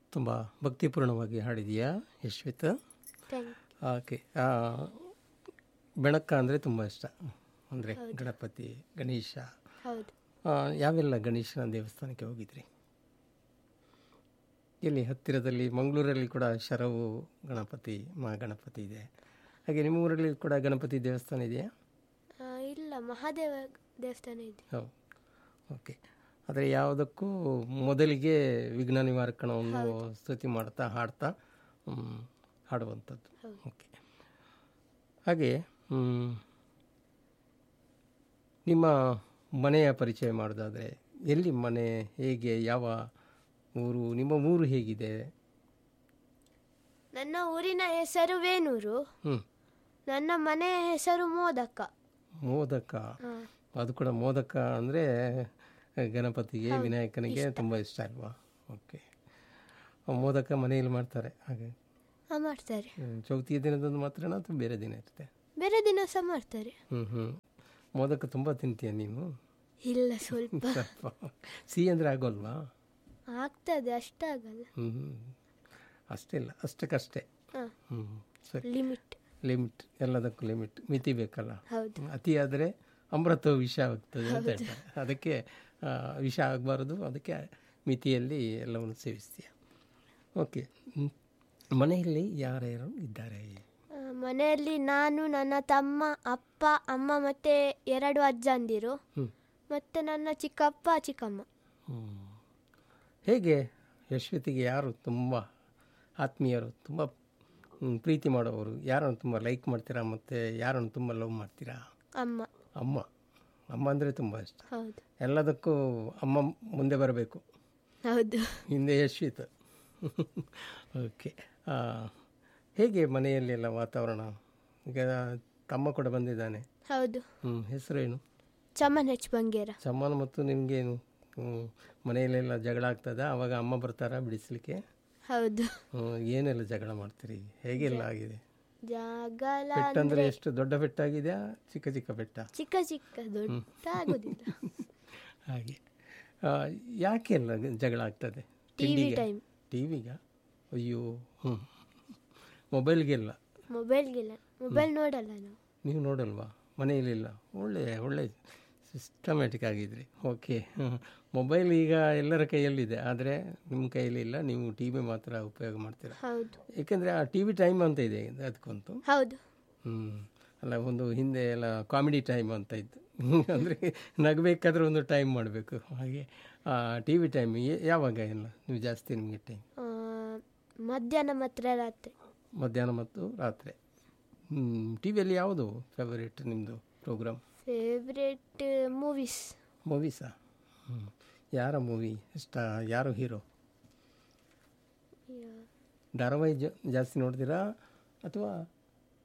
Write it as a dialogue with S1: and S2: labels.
S1: ತುಂಬ ಭಕ್ತಿಪೂರ್ಣವಾಗಿ ಹಾಡಿದೀಯಾ ಯಶ್ವಿತ್
S2: ಥ್ಯಾಂಕ್
S1: ಓಕೆ ಬೆಳಕ ಅಂದರೆ ತುಂಬ ಇಷ್ಟ ಅಂದರೆ ಗಣಪತಿ ಗಣೇಶ
S2: ಹೌದು
S1: ಆ, ಯಾವೆಲ್ಲ ಗಣೇಶನ ದೇವಸ್ಥಾನಕ್ಕೆ ಹೋಗಿದ್ರಿ ಎಲ್ಲಿ ಹತ್ತಿರದಲ್ಲಿ ಮಂಗಳೂರಲ್ಲಿ ಕೂಡ ಶರವು ಗಣಪತಿ ಮಾ ಗಣಪತಿ ಇದೆ ಹಾಗೆ ನಿಮ್ಮ ಊರಲ್ಲಿ ಕೂಡ ಗಣಪತಿ ದೇವಸ್ಥಾನ ಇದೆಯಾ
S2: ಆ, ಇಲ್ಲ ಮಹಾದೇವ ದೇವಸ್ಥಾನ ಇದೆ
S1: ಹೌದು ಓಕೆ ಆದರೆ ಯಾವುದಕ್ಕೂ ಮೊದಲಿಗೆ ವಿಘ್ನ ನಿವಾರಕಣವನ್ನು ಸ್ತುತಿ ಮಾಡ್ತಾ ಹಾಡ್ತಾ ಹ್ಮ್, ಹಾಡುವಂಥದ್ದು ಓಕೆ ಹಾಗೆ ಹ್ಮ್, ನಿಮ್ಮ ಮನೆಯ ಪರಿಚಯ ಮಾಡೋದಾದರೆ ಎಲ್ಲಿ ಮನೆ ಹೇಗೆ ಯಾವ ಊರು ನಿಮ್ಮ ಊರು ಹೇಗಿದೆ
S2: ನನ್ನ ಊರಿನ ಹೆಸರು ವೇಣೂರು
S1: ಹ್ಞೂ
S2: ನನ್ನ ಮನೆಯ ಹೆಸರು ಮೋದಕ
S1: ಮೋದಕ
S2: ಆ,
S1: ಅದು ಕೂಡ ಮೋದಕ ಅಂದರೆ ಗಣಪತಿಗೆ ವಿನಾಯಕನಿಗೆ ತುಂಬ ಇಷ್ಟ ಅಲ್ವಾ ಓಕೆ ಮೋದಕ ಮನೆಯಲ್ಲಿ ಮಾಡ್ತಾರೆ ಹಾಗೆ
S2: ಆ, ಮಾಡ್ತಾರೆ
S1: ಹ್ಮ್, ಚೌತಿಯ ದಿನದಂದು ಮಾತ್ರನಾ ಅಥವಾ ಬೇರೆ ದಿನ ಇರುತ್ತೆ
S2: ಬೇರೆ ದಿನ ಸಹ ಮಾಡ್ತಾರೆ
S1: ಹ್ಞೂ ಹ್ಞೂ ಮೋದಕ ತುಂಬ ತಿಂತೀಯ ನೀನು
S2: ಇಲ್ಲ ಸ್ವಲ್ಪ
S1: ಸ್ವಲ್ಪ ಸಿಹಿ ಅಂದರೆ ಆಗೋಲ್ವಾ
S2: ಆಗ್ತದೆ ಅಷ್ಟಾಗಲ್ಲ
S1: ಹ್ಞೂ ಅಷ್ಟಿಲ್ಲ ಅಷ್ಟಕ್ಕಷ್ಟೇ
S2: ಹಾ
S1: ಹ್ಞೂ ಸರಿ
S2: ಲಿಮಿಟ್
S1: ಲಿಮಿಟ್ ಎಲ್ಲದಕ್ಕೂ ಲಿಮಿಟ್ ಮಿತಿ ಬೇಕಲ್ಲ
S2: ಹೌದು
S1: ಅತಿ ಆದರೆ ಅಮೃತ ವಿಷ ಆಗ್ತದೆ ಅಂತ ಹೇಳ್ತಾರೆ ಅದಕ್ಕೆ ಆ, ವಿಷ ಆಗಬಾರ್ದು ಅದಕ್ಕೆ ಮಿತಿಯಲ್ಲಿ ಎಲ್ಲವನ್ನು ಸೇವಿಸ್ತೀಯ ಓಕೆ ಹ್ಮ್. ಮನೆಯಲ್ಲಿ ಯಾರ್ಯಾರು ಇದ್ದಾರೆ
S2: ಆ, ಮನೆಯಲ್ಲಿ ನಾನು ನನ್ನ ತಮ್ಮ ಅಪ್ಪ ಅಮ್ಮ ಮತ್ತೆ ಎರಡು ಅಜ್ಜಂದಿರು
S1: ಹ್ಞೂ
S2: ಮತ್ತೆ ನನ್ನ ಚಿಕ್ಕಪ್ಪ ಚಿಕ್ಕಮ್ಮ
S1: ಹ್ಮ್. ಹೇಗೆ ಯಶ್ವತಿಗೆ ಯಾರು ತುಂಬ ಆತ್ಮೀಯರು ತುಂಬ ಹ್ಮ್, ಪ್ರೀತಿ ಮಾಡೋವರು ಯಾರನ್ನು ತುಂಬ ಲೈಕ್ ಮಾಡ್ತೀರಾ ಮತ್ತು ಯಾರನ್ನು ತುಂಬ ಲವ್ ಮಾಡ್ತೀರಾ
S2: ಅಮ್ಮ
S1: ಅಮ್ಮ ಅಮ್ಮ ಅಂದರೆ ತುಂಬ ಇಷ್ಟ
S2: ಹೌದು
S1: ಎಲ್ಲದಕ್ಕೂ ಅಮ್ಮ ಮುಂದೆ ಬರಬೇಕು
S2: ಹೌದು
S1: ಹಿಂದೆ ಯಶ್ವಿತ್ ಓಕೆ ಆ, ಹೇಗೆ ಮನೆಯಲ್ಲಿ ಎಲ್ಲ ವಾತಾವರಣ ಈಗ ತಮ್ಮ ಕೂಡ ಬಂದಿದ್ದಾನೆ
S2: ಹೌದು
S1: ಹ್ಞೂ ಹೆಸರೇನು
S2: ಚಮನ್ ಹೆಚ್ ಬಂಗೇರ
S1: ಸಮಾನ ಮತ್ತು ನಿಮಗೇನು ಹ್ಮ್, ಮನೆಯಲ್ಲೆಲ್ಲ ಜಗಳ ಆಗ್ತದ ಆವಾಗ ಅಮ್ಮ ಬರ್ತಾರಾ ಬಿಡಿಸ್ಲಿಕ್ಕೆ
S2: ಹೌದು
S1: ಹ್ಮ್, ಏನೆಲ್ಲ ಜಗಳ ಮಾಡ್ತೀರಿ ಹೇಗೆಲ್ಲ ಆಗಿದೆ
S2: ಜಗಳ
S1: ಪೆಟ್ಟಂದ್ರೆ ಎಷ್ಟು ದೊಡ್ಡ ಪೆಟ್ಟಾಗಿದೆಯಾ ಚಿಕ್ಕ ಚಿಕ್ಕ ಪೆಟ್ಟ
S2: ಚಿಕ್ಕ ಚಿಕ್ಕ ದೊಡ್ಡ ಆಗುದಿಲ್ಲ
S1: ಹಾಗೆ ಆ, ಯಾಕೆಲ್ಲ ಜಗಳ ಆಗ್ತದೆ
S2: ಟಿವಿ ಟೈಮ್
S1: ಟಿ ವಿಗ ಅಯ್ಯೋ ಹ್ಞೂ ಮೊಬೈಲ್ಗೆಲ್ಲ
S2: ಮೊಬೈಲ್ಗಿಲ್ಲ ಮೊಬೈಲ್ ನೋಡಲ್ಲ ನಾವು
S1: ನೀವು ನೋಡಲ್ವಾ ಮನೆಯಲ್ಲಿಲ್ಲ ಒಳ್ಳೆ ಒಳ್ಳೆ ಸಿಸ್ಟಮ್ಯಾಟಿಕ್ ಆಗಿದ್ರಿ ಓಕೆ ಮೊಬೈಲ್ ಈಗ ಎಲ್ಲರ ಕೈಯಲ್ಲಿದೆ ಆದರೆ ನಿಮ್ಮ ಕೈಯಲ್ಲಿ ಇಲ್ಲ ನೀವು ಟಿ ವಿ ಮಾತ್ರ ಉಪಯೋಗ ಮಾಡ್ತೀರಾ
S2: ಹೌದು
S1: ಏಕೆಂದರೆ ಆ ಟಿ ವಿ ಟೈಮ್ ಅಂತ ಇದೆ ಅದಕ್ಕಂತೂ
S2: ಹೌದು
S1: ಹ್ಞೂ ಅಲ್ಲ ಒಂದು ಹಿಂದೆ ಎಲ್ಲ ಕಾಮಿಡಿ ಟೈಮ್ ಅಂತ ಇತ್ತು ಅಂದರೆ ನಗಬೇಕಾದ್ರೆ ಒಂದು ಟೈಮ್ ಮಾಡಬೇಕು ಹಾಗೆ ಟಿ ವಿ ಟೈಮ್ ಯಾವಾಗ ಎಲ್ಲ ನೀವು ಜಾಸ್ತಿ ನಿಮಗೆ ಟೈಮ್
S2: ಆ, ಮಧ್ಯಾಹ್ನ ಮಾತ್ರ ರಾತ್ರಿ
S1: ಮಧ್ಯಾಹ್ನ ಮತ್ತು ರಾತ್ರಿ ಟಿ ವಿಯಲ್ಲಿ ಯಾವುದು ಫೇವರೇಟ್ ನಿಮ್ಮದು ಪ್ರೋಗ್ರಾಮ್
S2: ಫೇವ್ರೇಟ್ ಮೂವೀಸ್
S1: ಮೂವೀಸಾ ಹ್ಞೂ ಯಾರ ಮೂವಿ ಇಷ್ಟ ಯಾರು ಹೀರೋ ಧಾರಾವಾಹಿ ಜ ಜಾಸ್ತಿ ನೋಡ್ತೀರಾ ಅಥವಾ